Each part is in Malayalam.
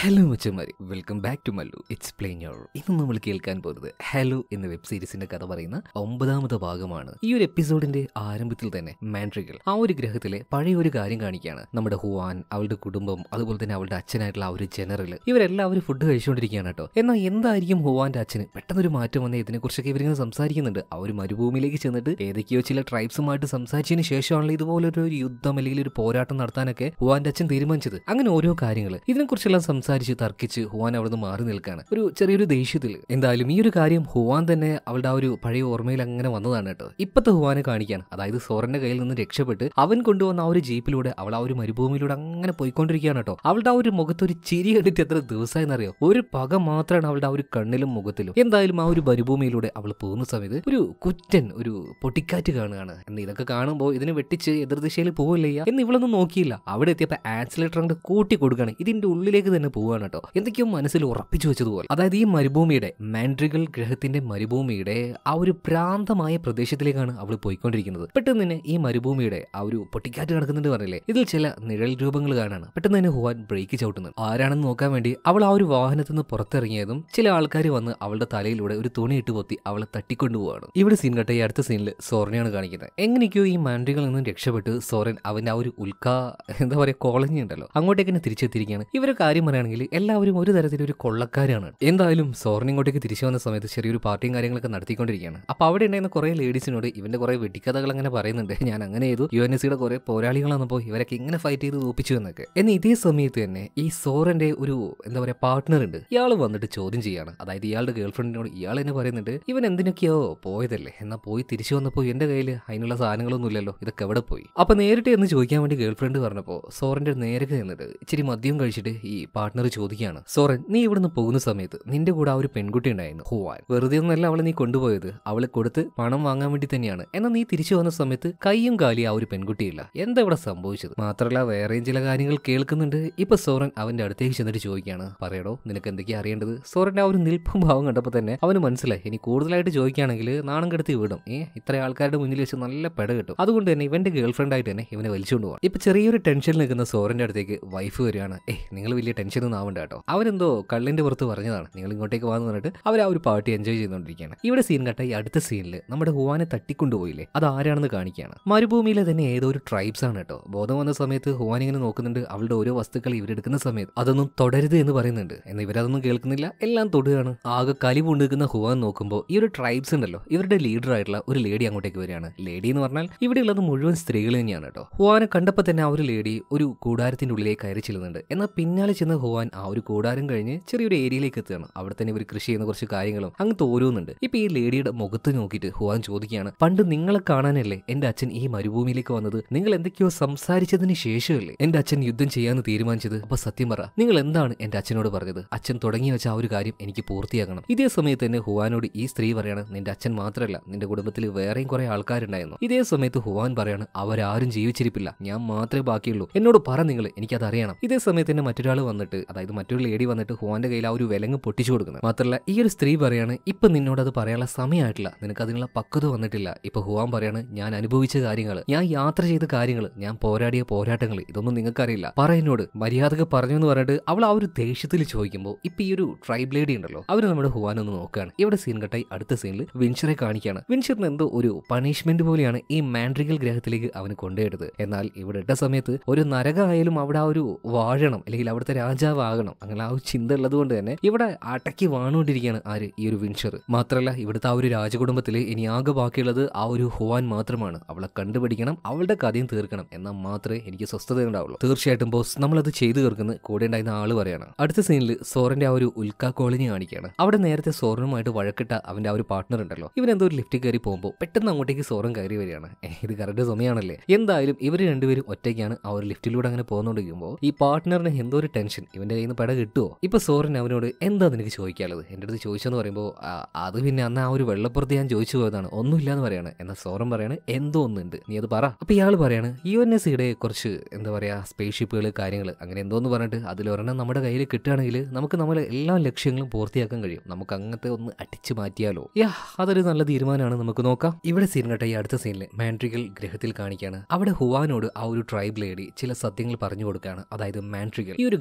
ഹലോ മച്ചന്മാരി welcome back to Mallu it's plain your ഇന്ന് നമ്മൾ കേൾക്കാൻ പോകുന്നത് ഹലോ എന്ന വെബ് സീരീസിന്റെ കഥ പറയുന്ന ഒമ്പതാമത്തെ ഭാഗമാണ് ഈ ഒരു എപ്പിസോഡിന്റെ ആരംഭത്തിൽ തന്നെ മാൻട്രികൾ ആ ഒരു ഗ്രഹത്തിലെ പഴയ ഒരു കാര്യം കാണിക്കുകയാണ് നമ്മുടെ ഹുവാൻ അവളുടെ കുടുംബം അതുപോലെ തന്നെ അവളുടെ അച്ഛനായിട്ടുള്ള ആ ഒരു ജനറൽ ഇവരെല്ലാവരും ഫുഡ് കഴിച്ചുകൊണ്ടിരിക്കുകയാണ് കേട്ടോ എന്നാൽ എന്തായിരിക്കും ഹുവാന്റെ അച്ഛന് പെട്ടെന്നൊരു മാറ്റം വന്ന ഇതിനെക്കുറിച്ചൊക്കെ ഇവരിങ്ങനെ സംസാരിക്കുന്നുണ്ട് ആ ഒരു മരുഭൂമിയിലേക്ക് ചെന്നിട്ട് ഏതൊക്കെയോ ചില ട്രൈബ്സുമായിട്ട് സംസാരിച്ചതിന് ശേഷമാണല്ലോ ഇതുപോലൊരു യുദ്ധം അല്ലെങ്കിൽ ഒരു പോരാട്ടം നടത്താനൊക്കെ ഹുവാന്റെ അച്ഛൻ തീരുമാനിച്ചത് അങ്ങനെ ഓരോ കാര്യങ്ങൾ ഇതിനെക്കുറിച്ചെല്ലാം സംസാരിച്ച് തർക്കിച്ച് ഹുവാൻ അവിടുന്ന് മാറി നിൽക്കാണ് ഒരു ചെറിയൊരു ദേഷ്യത്തിൽ എന്തായാലും ഈ ഒരു കാര്യം ഹുവാൻ തന്നെ അവളുടെ ആ ഒരു പഴയ ഓർമ്മയിൽ അങ്ങനെ വന്നതാണ് കേട്ടോ ഇപ്പത്തെ ഹുവാനെ കാണിക്കാൻ അതായത് സോറന്റെ കയ്യിൽ നിന്ന് രക്ഷപ്പെട്ട് അവൻ കൊണ്ടുവന്ന ആ ഒരു ജീപ്പിലൂടെ അവൾ ആ ഒരു മരുഭൂമിയിലൂടെ അങ്ങനെ പോയിക്കൊണ്ടിരിക്കുകയാണ് കേട്ടോ അവളുടെ ആ ഒരു മുഖത്ത് ഒരു ചിരി കണ്ടിട്ട് എത്ര ദിവസമായെന്നറിയോ ഒരു പക മാത്രമാണ് അവളുടെ ആ ഒരു കണ്ണിലും മുഖത്തിലും എന്തായാലും ആ ഒരു മരുഭൂമിയിലൂടെ അവൾ പോകുന്ന സമയത്ത് ഒരു കുറ്റൻ ഒരു പൊട്ടിക്കാറ്റ് കാണുകയാണ് എന്ന് ഇതൊക്കെ കാണുമ്പോൾ ഇതിനെ വെട്ടിച്ച് എതിർദിശയിൽ പോവില്ല എന്ന് ഇവളൊന്നും നോക്കിയില്ല അവിടെ എത്തിയപ്പോൾ ആക്സിലേറ്റർ അങ്ങോട്ട് കൂട്ടി കൊടുക്കുകയാണ് ഇതിന്റെ ഉള്ളിലേക്ക് തന്നെ പോവുകയാണ് കേട്ടോ എന്തൊക്കെയോ മനസ്സിൽ ഉറപ്പിച്ചു വെച്ചതുപോലെ അതായത് ഈ മരുഭൂമിയുടെ മാൻഡ്രിഗൽ ഗ്രഹത്തിന്റെ മരുഭൂമിയുടെ ആ ഒരു പ്രാന്തമായ പ്രദേശത്തിലേക്കാണ് അവൾ പോയിക്കൊണ്ടിരിക്കുന്നത് പെട്ടെന്ന് തന്നെ ഈ മരുഭൂമിയുടെ ആ ഒരു പൊട്ടിക്കാറ്റ് നടക്കുന്നുണ്ട് പറഞ്ഞില്ലേ ഇതിൽ ചില നിഴൽ രൂപങ്ങൾ കാണാണ് പെട്ടെന്ന് തന്നെ ഹുവാൻ ബ്രേക്ക് ചവിട്ടുന്നു ആരാണെന്ന് നോക്കാൻ വേണ്ടി അവൾ ആ ഒരു വാഹനത്തിൽ നിന്ന് പുറത്തിറങ്ങിയതും ചില ആൾക്കാർ വന്ന് അവളുടെ തലയിലൂടെ ഒരു തുണി ഇട്ട് പൊത്തി അവളെ തട്ടിക്കൊണ്ടുപോവാണ് ഇവിടെ സീൻ കട്ടെ ഈ അടുത്ത സീനിൽ സോറനെയാണ് കാണിക്കുന്നത് എങ്ങനെയൊക്കെയോ ഈ മാൻഡ്രികളിൽ നിന്നും രക്ഷപ്പെട്ട് സോറൻ അവന്റെ ആ ഒരു ഉൽക്കാ എന്താ പറയുക കോളനി ഉണ്ടല്ലോ അങ്ങോട്ടേക്ക് തന്നെ തിരിച്ചെത്തിയിരിക്കുകയാണ് ഇവരെ കാര്യം പറയുകയാണെങ്കിൽ എല്ലാവരും ഒരു തരത്തിലൊരു കൊള്ളക്കാരാണ് എന്തായാലും സോറൻ ഇങ്ങോട്ടേക്ക് തിരിച്ചു വന്ന സമയത്ത് ചെറിയൊരു പാർട്ടിയും കാര്യങ്ങളൊക്കെ നടത്തിക്കൊണ്ടിരിക്കുകയാണ് അപ്പൊ അവിടെ ഉണ്ടായിരുന്ന കുറെ ലേഡീസിനോട് ഇവന്റെ കുറെ വെട്ടിക്കഥകൾ അങ്ങനെ പറയുന്നുണ്ട് ഞാൻ അങ്ങനെ ചെയ്തു യു എൻ എസ് സിയുടെ കുറെ പോരാളികളാണെന്നപ്പോൾ ഇവരൊക്കെ ഇങ്ങനെ ഫൈറ്റ് ചെയ്ത് തോപ്പിച്ചു എന്നൊക്കെ എന്നാൽ ഇതേ സമയത്ത് തന്നെ ഈ സോറന്റെ ഒരു എന്താ പറയാ പാർട്ട്ണർ ഉണ്ട് ഇയാൾ വന്നിട്ട് ചോദ്യം ചെയ്യാണ് അതായത് ഇയാളുടെ ഗേൾഫ്രണ്ടിനോട് ഇയാൾ തന്നെ പറയുന്നുണ്ട് ഇവൻ എന്തിനൊക്കെയോ പോയതല്ലേ എന്നാൽ പോയി തിരിച്ചു വന്നപ്പോൾ എന്റെ കയ്യിൽ അതിനുള്ള സാധനങ്ങളൊന്നും ഇല്ലല്ലോ ഇതൊക്കെ എവിടെ പോയി അപ്പൊ നേരിട്ട് എന്ന് ചോദിക്കാൻ വേണ്ടി ഗേൾഫ്രണ്ട് പറഞ്ഞപ്പോൾ സോറന്റെ നേരക്ക് നിന്നിട്ട് ഇച്ചിരി മദ്യം കഴിച്ചിട്ട് ഈ പാർട്ട്ണർ ചോദിക്കുകയാണ് സോറൻ നീ ഇവിടുന്ന് പോകുന്ന സമയത്ത് നിന്റെ കൂടെ ആ ഒരു പെൺകുട്ടി ഉണ്ടായിരുന്നു ഹുവാൻ വെറുതെ ഒന്നല്ല അവളെ നീ കൊണ്ടുപോയത് അവളെ കൊടുത്ത് പണം വാങ്ങാൻ വേണ്ടി തന്നെയാണ് എന്നാൽ നീ തിരിച്ചു വന്ന സമയത്ത് കൈയും കാലി ആ ഒരു പെൺകുട്ടിയില്ല എന്താ ഇവിടെ സംഭവിച്ചത് മാത്രമല്ല വേറെയും ചില കാര്യങ്ങൾ കേൾക്കുന്നുണ്ട് ഇപ്പൊ സോറൻ അവന്റെ അടുത്തേക്ക് ചെന്നിട്ട് ചോദിക്കുകയാണ് പറയടോ നിനക്ക് എന്തൊക്കെയാ അറിയേണ്ടത് സോറന്റെ ആ ഒരു നിൽപ്പും ഭാവം കണ്ടപ്പോൾ തന്നെ അവന് മനസ്സിലായി ഇനി കൂടുതലായിട്ട് ചോദിക്കുകയാണെങ്കിൽ നാണം കെടുത്തി വിടും ഏ ഇത്ര ആൾക്കാരുടെ മുന്നിൽ വെച്ച് നല്ല പെട കിട്ടും അതുകൊണ്ട് തന്നെ ഇവന്റെ ഗേൾഫ്രണ്ട് ആയിട്ട് തന്നെ ഇവനെ വലിച്ചുകൊണ്ട് പോകാം ഇപ്പൊ ചെറിയൊരു ടെൻഷനിൽ നിൽക്കുന്ന സോറന്റെ അടുത്തേക്ക് വൈഫ് വരികയാണ് ഏ നിങ്ങൾ വലിയ ടെൻഷൻ ഒന്നും ആവണ്ട കേട്ടോ അവരെന്തോ കള്ളിന്റെ പുറത്ത് പറഞ്ഞതാണ് നിങ്ങൾ ഇങ്ങോട്ടേക്ക് വന്നു പറഞ്ഞിട്ട് അവർ ആ ഒരു പാർട്ടി എൻജോയ് ചെയ്തുകൊണ്ടിരിക്കുകയാണ് ഇവിടെ സീൻ കട്ട ഈ അടുത്ത സീനിൽ നമ്മുടെ ഹുവാനെ തട്ടിക്കൊണ്ടുപോയില്ലേ അത് ആരാണെന്ന് കാണിക്കുകയാണ് മരുഭൂമിയിലെ തന്നെ ഏതോ ഒരു ട്രൈബ്സ് ആണ് കേട്ടോ ബോധം വന്ന സമയത്ത് ഹുവാൻ ഇങ്ങനെ നോക്കുന്നുണ്ട് അവളുടെ ഓരോ വസ്തുക്കൾ ഇവരെടുക്കുന്ന സമയത്ത് അതൊന്നും തുടരുത് എന്ന് പറയുന്നുണ്ട് എന്നാൽ ഇവരതൊന്നും കേൾക്കുന്നില്ല എല്ലാം തൊടുകയാണ് ആകെ കലി പൂണ്ടിരിക്കുന്ന ഹുവാൻ നോക്കുമ്പോൾ ഈ ഒരു ട്രൈബ്സ് ഉണ്ടല്ലോ ഇവരുടെ ലീഡർ ആയിട്ടുള്ള ഒരു ലേഡി അങ്ങോട്ടേക്ക് വരികയാണ് ലേഡി എന്ന് പറഞ്ഞാൽ ഇവിടെയുള്ളത് മുഴുവൻ സ്ത്രീകൾ തന്നെയാണ് കേട്ടോ ഹുവാനെ കണ്ടപ്പോൾ തന്നെ ആ ഒരു ലേഡി ഒരു കൂടാരത്തിന്റെ ഉള്ളിലേക്ക് കയറി ചെല്ലുന്നുണ്ട് എന്നാൽ പിന്നാലെ ചെന്ന് ഹുവാൻ ആ ഒരു കൂടാരം കഴിഞ്ഞ് ചെറിയൊരു ഏരിയയിലേക്ക് എത്തുകയാണ് അവിടെ തന്നെ ഇവർ കൃഷി ചെയ്യുന്ന കുറച്ച് കാര്യങ്ങളും അങ്ങ് തോരുന്നുണ്ട് ഇപ്പൊ ഈ ലേഡിയുടെ മുഖത്ത് നോക്കിയിട്ട് ഹുവാൻ ചോദിക്കുകയാണ് പണ്ട് നിങ്ങളെ കാണാനല്ലേ എന്റെ അച്ഛൻ ഈ മരുഭൂമിയിലേക്ക് വന്നത് നിങ്ങൾ എന്തൊക്കെയോ സംസാരിച്ചതിന് ശേഷമല്ലേ എന്റെ അച്ഛൻ യുദ്ധം ചെയ്യാന്ന് തീരുമാനിച്ചത് അപ്പൊ സത്യം പറ നിങ്ങൾ എന്താണ് എന്റെ അച്ഛനോട് പറഞ്ഞത് അച്ഛൻ തുടങ്ങി വെച്ച ആ ഒരു കാര്യം എനിക്ക് പൂർത്തിയാക്കണം ഇതേ സമയത്ത് തന്നെ ഹുവാനോട് ഈ സ്ത്രീ പറയാണ് നിന്റെ അച്ഛൻ മാത്രമല്ല നിന്റെ കുടുംബത്തിൽ വേറെയും കുറെ ആൾക്കാരുണ്ടായിരുന്നു ഇതേ സമയത്ത് ഹുവാൻ പറയാണ് അവരാരും ജീവിച്ചിരിപ്പില്ല ഞാൻ മാത്രമേ ബാക്കിയുള്ളൂ എന്നോട് പറ നിങ്ങൾ എനിക്കത് അറിയണം ഇതേ സമയത്ത് തന്നെ മറ്റൊരാൾ വന്നിട്ട് അതായത് മറ്റൊരു ലേഡി വന്നിട്ട് ഹുവാന്റെ കയ്യിൽ ആ ഒരു വിലങ്ങ് പൊട്ടിച്ചു കൊടുക്കുന്നത് മാത്രമല്ല ഈ ഒരു സ്ത്രീ പറയാണ് ഇപ്പൊ നിന്നോട് അത് പറയാനുള്ള സമയമായിട്ടില്ല നിനക്ക് അതിനുള്ള പക്വത വന്നിട്ടില്ല ഇപ്പൊ ഹുവാൻ പറയാണ് ഞാൻ അനുഭവിച്ച കാര്യങ്ങൾ ഞാൻ യാത്ര ചെയ്ത കാര്യങ്ങൾ ഞാൻ പോരാടിയ പോരാട്ടങ്ങൾ ഇതൊന്നും നിങ്ങൾക്കറിയില്ല പറ എന്നോട് മര്യാദക്ക് പറഞ്ഞു എന്ന് പറഞ്ഞിട്ട് അവൾ ആ ഒരു ദേഷ്യത്തിൽ ചോദിക്കുമ്പോൾ ഇപ്പൊ ഈ ഒരു ട്രൈബ് ലേഡി ഉണ്ടല്ലോ അവര് നമ്മുടെ ഹുവാൻ ഒന്ന് നോക്കുകയാണ് ഇവിടെ സീൻ കട്ടായി അടുത്ത സീനിൽ വിൻഷറെ കാണിക്കുകയാണ് വിൻഷറിന് എന്തോ ഒരു പണിഷ്മെന്റ് പോലെയാണ് ഈ മാൻഡ്രിഗൽ ഗ്രഹത്തിലേക്ക് അവന് കൊണ്ടുപോയത് എന്നാൽ ഇവിടെ ഇട്ട സമയത്ത് ഒരു നരകമായാലും അവിടെ ആ ഒരു വാഴണം അല്ലെങ്കിൽ അവിടുത്തെ രാജാവാകണം അങ്ങനെ ആ ഒരു ചിന്ത ഉള്ളത് കൊണ്ട് തന്നെ ഇവിടെ അടക്കി വാണുകൊണ്ടിരിക്കുകയാണ് ആര് ഈ ഒരു വിൻഷർ മാത്രമല്ല ഇവിടുത്തെ ആ ഒരു രാജകുടുംബത്തിൽ ഇനി ആകെ ബാക്കിയുള്ളത് ആ ഒരു ഹുവാൻ മാത്രമാണ് അവളെ കണ്ടുപിടിക്കണം അവളുടെ കഥയും തീർക്കണം എന്നാൽ മാത്രമേ എനിക്ക് സ്വസ്ഥത ഉണ്ടാവുള്ളൂ തീർച്ചയായിട്ടും ബോസ് നമ്മളത് ചെയ്തു തീർക്കുന്ന കൂടെ ഉണ്ടായിരുന്ന ആള് പറയാണ് അടുത്ത സീനിൽ സോറന്റെ ആ ഒരു ഉൽക്ക കോളനി കാണിക്കുകയാണ് അവിടെ നേരത്തെ സോറനുമായിട്ട് വഴക്കിട്ട അവന്റെ ആ ഒരു പാർട്ട്ണർ ഉണ്ടല്ലോ ഇവൻ എന്തോ ഒരു ലിഫ്റ്റിൽ കയറി പോകുമ്പോൾ പെട്ടെന്ന് അങ്ങോട്ടേക്ക് സോറൻ കയറി വരികയാണ് ഏ, ഇത് കറക്റ്റ് സമയമാണല്ലേ എന്തായാലും ഇവർ രണ്ടുപേരും ഒറ്റയ്ക്കാണ് ആ ഒരു ലിഫ്റ്റിലൂടെ അങ്ങനെ പോകുന്നോണ്ടിരിക്കുമ്പോൾ ഈ പാർട്ട്ണറിന് എന്തോ ഒരു ടെൻഷൻ ഇവന്റെ കയ്യിൽ നിന്ന് പെട കിട്ടുമോ ഇപ്പൊ സോറൻ അവനോട് എന്താ നിനക്ക് ചോദിക്കാനുള്ളത് എന്റെ അടുത്ത് ചോദിച്ചെന്ന് പറയുമ്പോൾ ആ, അത് പിന്നെ അന്ന് ആ ഒരു വെള്ളപ്പുറത്ത് ഞാൻ ചോദിച്ചു പോയതാണ് ഒന്നുമില്ല എന്ന് പറയാണ് എന്നാൽ സോറൻ പറയാണ് എന്തോ ഒന്നുണ്ട് നീ അത് പറ അപ്പൊ ഇയാൾ പറയാണ് യു എൻ എസ് സിയുടെ കുറച്ച് എന്താ പറയാ സ്പേസ് ഷിപ്പുകൾ കാര്യങ്ങൾ അങ്ങനെ എന്തോന്ന് പറഞ്ഞിട്ട് അതിലൊരെണ്ണം നമ്മുടെ കയ്യിൽ കിട്ടുകയാണെങ്കിൽ നമുക്ക് നമ്മുടെ എല്ലാ ലക്ഷ്യങ്ങളും പൂർത്തിയാക്കാൻ കഴിയും നമുക്ക് അങ്ങനത്തെ ഒന്ന് അടിച്ചു മാറ്റിയാലോ യാ അതൊരു നല്ല തീരുമാനമാണ് നമുക്ക് നോക്കാം ഇവിടെ സീൻ കേട്ട ഈ അടുത്ത സീനിൽ മാൻട്രിഗൽ ഗ്രഹത്തിൽ കാണിക്കുകയാണ് അവിടെ ഹുവാനോട് ആ ഒരു ട്രൈബ് ലേഡി ചില സത്യങ്ങൾ പറഞ്ഞു കൊടുക്കുകയാണ് അതായത് മാൻട്രിഗൽ ഈ ഒരു ഗ്രഹം കുറച്ച്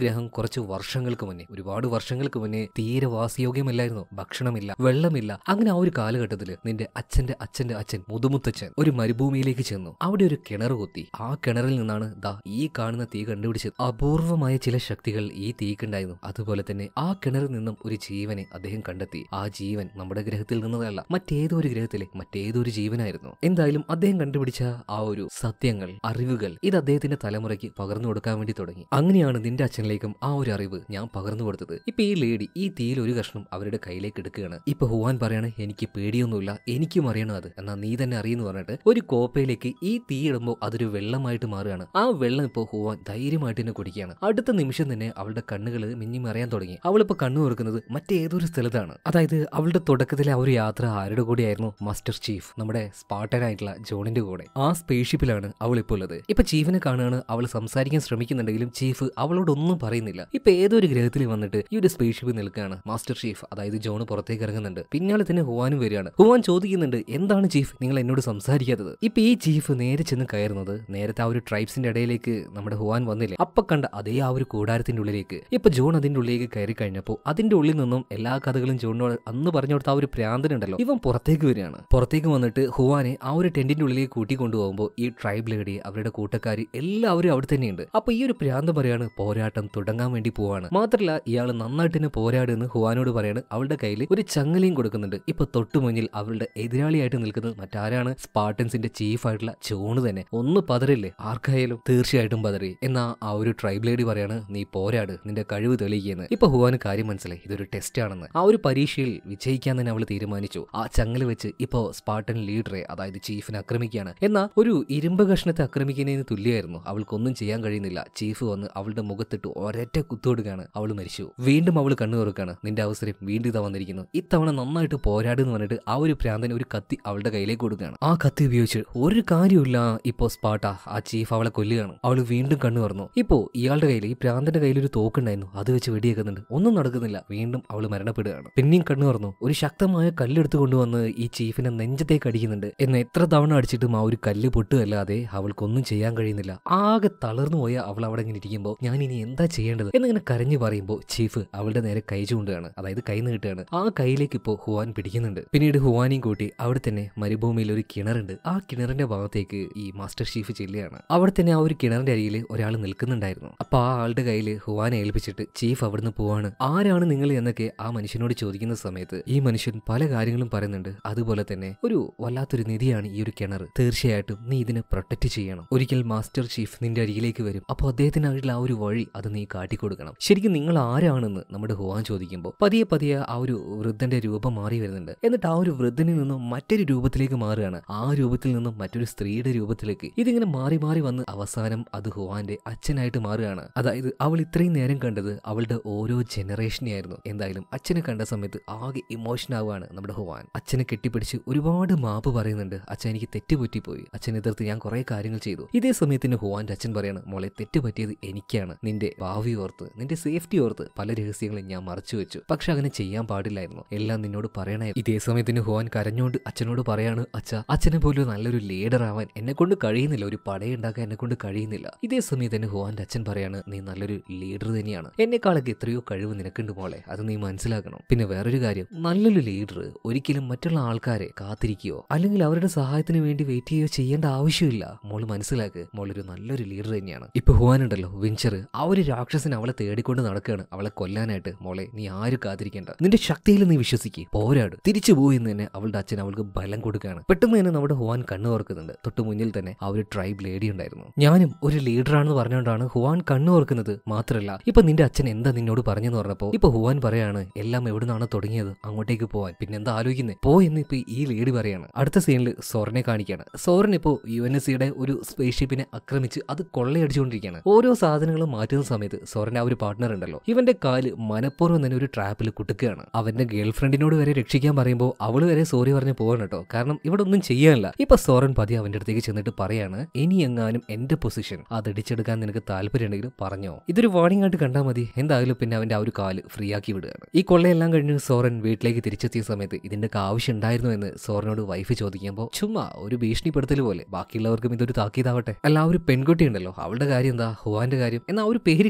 കുറച്ച് വർഷങ്ങൾക്ക് മുന്നേ ഒരുപാട് വർഷങ്ങൾക്ക് മുന്നേ തീരെ വാസയോഗ്യമല്ലായിരുന്നു ഭക്ഷണമില്ല വെള്ളമില്ല അങ്ങനെ ആ ഒരു കാലഘട്ടത്തിൽ നിന്റെ അച്ഛന്റെ അച്ഛന്റെ അച്ഛൻ മുതുമുത്തച്ഛൻ ഒരു മരുഭൂമിയിലേക്ക് ചെന്നു അവിടെ ഒരു കിണർ കുത്തി ആ കിണറിൽ നിന്നാണ് ദാ ഈ കാണുന്ന തീ കണ്ടുപിടിച്ചത് അപൂർവമായ ചില ശക്തികൾ ഈ തീക്കുണ്ടായിരുന്നു അതുപോലെ തന്നെ ആ കിണറിൽ നിന്നും ഒരു ജീവനെ അദ്ദേഹം കണ്ടെത്തി ആ ജീവൻ നമ്മുടെ ഗ്രഹത്തിൽ നിന്നതല്ല മറ്റേതോ ഒരു ഗ്രഹത്തിലെ മറ്റേതൊരു ജീവനായിരുന്നു എന്തായാലും അദ്ദേഹം കണ്ടുപിടിച്ച ആ ഒരു സത്യങ്ങൾ അറിവുകൾ ഇത് അദ്ദേഹത്തിന്റെ തലമുറയ്ക്ക് പകർന്നു കൊടുക്കാൻ വേണ്ടി തുടങ്ങി അങ്ങനെയാണ് നിന്റെ അച്ഛനിലേക്കും ആ ഒരു അറിവ് ഞാൻ പകർന്നു കൊടുത്തത് ഇപ്പൊ ഈ ലേഡി ഈ തീയിൽ ഒരു കഷ്ണം അവരുടെ കയ്യിലേക്ക് എടുക്കുകയാണ് ഇപ്പൊ ഹുവാൻ പറയാണ് എനിക്ക് പേടിയൊന്നുമില്ല എനിക്കും അറിയണം അത് എന്നാ നീ തന്നെ അറിയുന്നു പറഞ്ഞിട്ട് ഒരു കോപ്പയിലേക്ക് ഈ തീ ഇടുമ്പോൾ അതൊരു വെള്ളമായിട്ട് മാറുകയാണ് ആ വെള്ളം ഇപ്പോൾ ഹുവാൻ ധൈര്യമായിട്ട് തന്നെ കുടിക്കുകയാണ് അടുത്ത നിമിഷം തന്നെ അവളുടെ കണ്ണുകൾ മിന്നി മറിയാൻ തുടങ്ങി അവളിപ്പോ കണ്ണു തുറക്കുന്നത് മറ്റേതൊരു സ്ഥലത്താണ് അതായത് അവളുടെ തുടക്കത്തിലെ ആ ഒരു യാത്ര ആരുടെ കൂടെയായിരുന്നു മാസ്റ്റർ ചീഫ് നമ്മുടെ സ്പാർട്ടനായിട്ടുള്ള ജോണിന്റെ കൂടെ ആ സ്പേസ്ഷിപ്പിലാണ് അവൾ ഇപ്പോൾ ഉള്ളത് ഇപ്പൊ ചീഫിനെ കാണുകയാണ് അവൾ സംസാരിക്കാൻ ശ്രമിക്കുന്നുണ്ടെങ്കിലും ചീഫ് അവളോടൊന്നും പറയുന്നില്ല ഇപ്പൊ ഏതൊരു ഗ്രഹത്തിൽ വന്നിട്ട് ഈ ഒരു സ്പേസ്ഷിപ്പ് നിൽക്കുകയാണ് മാസ്റ്റർ ചീഫ് അതായത് ജോൺ പുറത്തേക്ക് ഇറങ്ങുന്നുണ്ട് പിന്നാലെ തന്നെ ഹുവാനും വരികയാണ് ഹുവാൻ ചോദിക്കുന്നുണ്ട് എന്താണ് ചീഫ് നിങ്ങൾ എന്നോട് സംസാരിക്കാത്തത് ഇപ്പൊ ഈ ചീഫ് നേരെ ചെന്ന് കയറുന്നത് നേരത്തെ ആ ഒരു ട്രൈബ്സിന്റെ ഇടയിലേക്ക് നമ്മുടെ ഹുവാൻ വന്നില്ലേ അപ്പൊ കണ്ട അതേ ആ ഒരു കൂടാരത്തിന്റെ ഉള്ളിലേക്ക് ഇപ്പൊ ജോൺ അതിന്റെ ഉള്ളിലേക്ക് കയറി കഴിഞ്ഞപ്പോൾ അതിന്റെ ഉള്ളിൽ നിന്നും എല്ലാ കഥകളും ജോണിനോട് അന്ന് പറഞ്ഞു കൊടുത്ത ആ ഒരു പ്രാന്തനുണ്ടല്ലോ ഇവൻ പുറത്തേക്ക് വരികയാണ് പുറത്തേക്ക് വന്നിട്ട് ഹുവാനെ ആ ഒരു ടെന്റിന്റെ ഉള്ളിലേക്ക് കൂട്ടി കൊണ്ടുപോകുമ്പോൾ ഈ ട്രൈബ് ലേഡി അവരുടെ കൂട്ടക്കാരി എല്ലാവരും അവിടെ തന്നെയുണ്ട് അപ്പൊ ഈ ഒരു പ്രാന്തം പറയാണ് പോരാട്ടം തുടങ്ങാൻ വേണ്ടി പോവാണ് മാത്രമല്ല ഇയാൾ നന്നായിട്ട് തന്നെ പോരാടുന്ന് ഹുവാനോട് പറയാണ് അവളുടെ കയ്യിൽ ഒരു ചങ്ങലയും കൊടുക്കുന്നുണ്ട് ഇപ്പൊ തൊട്ടു മുന്നിൽ അവളുടെ എതിരാളിയായിട്ട് നിൽക്കുന്നത് മറ്റാരാണ് സ്പാർട്ടൻസിന്റെ ചീഫ് ആയിട്ടുള്ള ജോണ് തന്നെ ഒന്ന് പതറില്ലേ ആർക്കായാലും തീർച്ചയായിട്ടും പതറി എന്നാ ആ ഒരു ട്രൈബ് ലേഡി പറയാണ് നീ പോരാട് നിന്റെ കഴിവ് തെളിയിക്കുന്നത് ഇപ്പൊ ഹുവാന് കാര്യം മനസ്സിലായി ഇതൊരു ടെസ്റ്റ് ആണെന്ന് ആ ഒരു പരീക്ഷയിൽ വിജയിക്കാൻ തന്നെ അവൾ തീരുമാനിച്ചു ആ ചങ്ങല വെച്ച് ഇപ്പോ സ്പാർട്ടൻ ലീഡറെ അതായത് ചീഫിനെ ആക്രമിക്കുകയാണ് എന്നാൽ ഒരു ഇരുമ്പ് കഷ്ണത്തെ ആക്രമിക്കുന്നതിന് തുല്യമായിരുന്നു അവൾക്കൊന്നും ചെയ്യാൻ കഴിയുന്നില്ല ചീഫ് വന്ന് അവളുടെ മുഖത്തിട്ട് ഒരൊറ്റ കുത്തുകൊടുക്കുകയാണ് അവൾ മരിച്ചു വീണ്ടും അവൾ കണ്ണു തുറക്കാണ് നിന്റെ അവസരം വീണ്ടും ഇതാ വന്നിരിക്കുന്നു ഇത്തവണ നന്നായിട്ട് പോരാടുന്ന് പറഞ്ഞിട്ട് ആ ഒരു പ്രാന്തന് ഒരു കത്തി അവളുടെ കയ്യിലേക്ക് കൊടുക്കുകയാണ് ആ കത്തി ഉപയോഗിച്ച് ഒരു കാര്യമില്ല ഇപ്പോ സ്പാട്ട ആ ചീഫ് അവളെ കൊല്ലുകയാണ് അവൾ വീണ്ടും കണ്ണു തുറന്നു ഇപ്പോ ഇയാളുടെ കയ്യിൽ ഈ പ്രാന്തന്റെ കയ്യിൽ ഒരു തോക്കുണ്ടായിരുന്നു അത് വെച്ച് വെടിയേക്കുന്നുണ്ട് ഒന്നും നടക്കുന്നില്ല വീണ്ടും അവൾ മരണപ്പെടുകയാണ് പിന്നെയും കണ്ണു തുറന്നു ഒരു ശക്തമായ കല്ലെടുത്ത് കൊണ്ടുവന്ന് ഈ ചീഫിനെ നെഞ്ചത്തേക്ക് അടിക്കുന്നുണ്ട് എന്ന് എത്ര തവണ അടിച്ചിട്ടും ആ ഒരു കല്ല് പൊട്ടുകയല്ലാതെ അവൾക്കൊന്നും ചെയ്യാൻ കഴിയുന്നില്ല ആകെ തളർന്നു പോയ അവൾ അവിടെ ഇങ്ങനെ ഇരിക്കുമ്പോൾ ഞാൻ ഇനി എന്താ ചെയ്യേണ്ടത് എന്നിങ്ങനെ കരഞ്ഞു പറയുമ്പോൾ ചീഫ് അവളുടെ നേരെ കൈ ചൂണ്ടുകയാണ് അതായത് കൈ നീട്ടുകയാണ് ആ കൈയിലേക്ക് ഇപ്പോൾ ഹുവാൻ പിടിക്കുന്നുണ്ട് പിന്നീട് ഹുവാനെയും കൂട്ടി അവിടെ തന്നെ മരുഭൂമിയിൽ ഒരു കിണറുണ്ട് ആ കിണറിന്റെ ഭാഗത്തേക്ക് ഈ മാസ്റ്റർ ചീഫ് ചെല്ലുകയാണ് അവിടെ തന്നെ ആ ഒരു കിണറിന്റെ അരികിൽ ഒരാൾ നിൽക്കുന്നുണ്ടായിരുന്നു അപ്പൊ ആ ആളുടെ കയ്യിൽ ഹുവാനെ ഏൽപ്പിച്ചിട്ട് ചീഫ് അവിടുന്ന് പോവാണ് ആരാണ് നിങ്ങൾ എന്നൊക്കെ ആ മനുഷ്യനോട് ചോദിക്കുന്ന സമയത്ത് ഈ മനുഷ്യൻ പല കാര്യങ്ങളും പറയുന്നുണ്ട് അതുപോലെ തന്നെ ഒരു വല്ലാത്തൊരു നിധിയാണ് ഈ ഒരു കിണർ തീർച്ചയായിട്ടും നീ ഇതിനെ പ്രൊട്ടക്ട് ചെയ്യണം ഒരിക്കൽ മാസ്റ്റർ ചീഫ് നിന്റെ അരികിലേക്ക് വരും അപ്പോൾ അദ്ദേഹത്തിനായിട്ടുള്ള ആ ഒരു വഴി അത് നീ കാട്ടിക്കൊടുക്കണം ശരിക്കും നിങ്ങൾ ആരാണെന്ന് നമ്മുടെ ഹുവാൻ ചോദിക്കുമ്പോൾ പതിയെ പതിയെ ആ ഒരു വൃദ്ധന്റെ രൂപം മാറി വരുന്നുണ്ട് എന്നിട്ട് ആ ഒരു വൃദ്ധനിൽ നിന്നും മറ്റൊരു രൂപത്തിലേക്ക് മാറുകയാണ് ആ രൂപത്തിൽ നിന്നും മറ്റൊരു സ്ത്രീയുടെ രൂപത്തിലേക്ക് ഇതിങ്ങനെ മാറി മാറി വന്ന് അവസാനം അത് ഹുവാന്റെ അച്ഛനായിട്ട് മാറുകയാണ് അതായത് അവൾ ഇത്രയും നേരം കണ്ടത് അവളുടെ ഓരോ ജനറേഷനെ ആയിരുന്നു എന്തായാലും അച്ഛനെ കണ്ട സമയത്ത് ആകെ ഇമോഷൻ ആവുകയാണ് നമ്മുടെ ഹുവാൻ അച്ഛനെ കെട്ടിപ്പിടിച്ച് ഒരുപാട് മാപ്പ് പറയുന്നുണ്ട് അച്ഛൻ എനിക്ക് തെറ്റുപറ്റിപ്പോയി അച്ഛനെ എതിർത്ത് ഞാൻ കുറെ കാര്യങ്ങൾ ചെയ്തു ഇതേ സമയത്തിന് ഹുവാന്റെ അച്ഛൻ പറയാണ് മോളെ തെറ്റ് പറ്റിയത് എനിക്കാണ് നിന്റെ ഭാവി ഓർത്ത് നിന്റെ സേഫ്റ്റി ഓർത്ത് പല രഹസ്യങ്ങളും ഞാൻ മറച്ചു വെച്ചു പക്ഷെ അങ്ങനെ ചെയ്യാൻ പാടില്ലായിരുന്നു എല്ലാം നിന്നോട് പറയണേ ഇതേ സമയത്തിന് ഹുവാൻ കരഞ്ഞോണ്ട് അച്ഛനോട് പറയാണ് അച്ഛ അച്ഛനെ പോലെ നല്ലൊരു ലീഡർ ആവാൻ എന്നെ കൊണ്ട് കഴിയുന്നില്ല ഒരു പടയുണ്ടാക്കാൻ എന്നെ കൊണ്ട് കഴിയുന്നില്ല ഇതേ സമയത്ത് തന്നെ ഹുവാന്റെ അച്ഛൻ പറയാണ് നീ നല്ലൊരു ലീഡർ തന്നെയാണ് എന്നെക്കാളൊക്കെ എത്രയോ കഴിവ് നിനക്കുണ്ട് മോളെ അത് നീ മനസ്സിലാക്കണം പിന്നെ വേറൊരു കാര്യം നല്ലൊരു ലീഡർ ഒരിക്കലും മറ്റുള്ള ആൾക്കാരെ കാത്തിരിക്കുകയോ അല്ലെങ്കിൽ അവരുടെ സഹായത്തിന് വേണ്ടി വെയിറ്റ് ചെയ്യുകയോ ചെയ്യേണ്ട ആവശ്യമില്ല മോള് മനസ്സിലാക്ക് മോളൊരു നല്ലൊരു ലീഡർ തന്നെയാണ് ഇപ്പൊ ഹുവാനുണ്ടല്ലോ വിഞ്ചർ ആ ഒരു രാക്ഷസൻ അവളെ തേടിക്കൊണ്ട് നടക്കുകയാണ് അവളെ കൊല്ലാനായിട്ട് മോളെ നീ ആരും കാത്തിരിക്കേണ്ട നിന്റെ ശക്തിയിൽ നീ വിശ്വസിക്ക് പോരാട് തിരിച്ചു പോയി എന്ന് തന്നെ അവളുടെ അച്ഛൻ അവൾക്ക് ബലം കൊടുക്കുകയാണ് പെട്ടെന്ന് തന്നെ നമ്മുടെ ഹുവാൻ കണ്ണു ഓർക്കുന്നുണ്ട് തൊട്ട് മുന്നിൽ തന്നെ ആ ഒരു ട്രൈബ് ലേഡി ഉണ്ടായിരുന്നു ഞാനും ഒരു ലീഡറാണെന്ന് പറഞ്ഞുകൊണ്ടാണ് ഹുവാൻ കണ്ണു ഓർക്കുന്നത് മാത്രമല്ല ഇപ്പൊ നിന്റെ അച്ഛൻ എന്താ നിന്നോട് പറഞ്ഞെന്ന് പറഞ്ഞപ്പോ ഇപ്പൊ ഹുവാൻ പറയാണ് എല്ലാം എവിടുന്നാണ് തുടങ്ങിയത് അങ്ങോട്ടേക്ക് പോവാൻ പിന്നെ എന്താ ആലോചിക്കുന്നത് പോ എന്ന് ഇപ്പൊ ഈ ലേഡി പറയാണ് അടുത്ത സീനിൽ സോറിനെ കാണിക്കുകയാണ് സോറൻ ഇപ്പോ യു എൻ എസ് സിയുടെ ഒരു സ്പേസ് ഷിപ്പിനെ ആക്രമിച്ച് അത് കൊള്ളയടിച്ചുകൊണ്ടിരിക്കുകയാണ് ഓരോ സാധനങ്ങളും മാറ്റുന്ന സമയത്ത് സോറന്റെ ആ ഒരു പാർട്ട്ണർ ഉണ്ടല്ലോ ഇവന്റെ കാല് മനഃപൂർവ്വം തന്നെ ഒരു ട്രാപ്പിൽ കുട്ടുകയാണ് അവന്റെ ഗേൾ ഫ്രണ്ടിനോട് വരെ രക്ഷിക്കാൻ പറയുമ്പോൾ അവള് വരെ സോറി പറഞ്ഞ് പോകണം കേട്ടോ കാരണം ഇവിടെ ഒന്നും ചെയ്യാനില്ല ഇപ്പൊ സോറൻ പതി അവന്റെ അടുത്തേക്ക് ചെന്നിട്ട് പറയാണ് ഇനി എങ്ങാനും എന്റെ പൊസിഷൻ അത് ഇടിച്ചെടുക്കാൻ നിനക്ക് താല്പര്യമുണ്ടെങ്കിൽ പറഞ്ഞോ ഇതൊരു വാണിംഗ് ആയിട്ട് കണ്ടാൽ മതി എന്തായാലും പിന്നെ അവന്റെ ആ ഒരു കാല് ഫ്രീ ആക്കി വിടുകയാണ് ഈ കൊള്ളയെല്ലാം കഴിഞ്ഞ് സോറൻ വീട്ടിലേക്ക് തിരിച്ചെത്തിയ സമയത്ത് ഇതിന്റെ ഒക്കെ ആവശ്യം ഉണ്ടായിരുന്നു എന്ന് സോറനോട് വൈഫ് ചോദിക്കുമ്പോൾ ചുമ്മാ ഒരു ഭീഷണിപ്പെടുത്തൽ പോലെ ബാക്കിയുള്ളവർക്കും ഇതൊരു താക്കീതാവട്ടെ അല്ല ആ ഒരു പെൺകുട്ടി ഉണ്ടല്ലോ അവളുടെ കാര്യം എന്താ ഹുവാന്റെ കാര്യം എന്നാൽ ആ ഒരു പേര് കേൾക്കുമ്പോൾ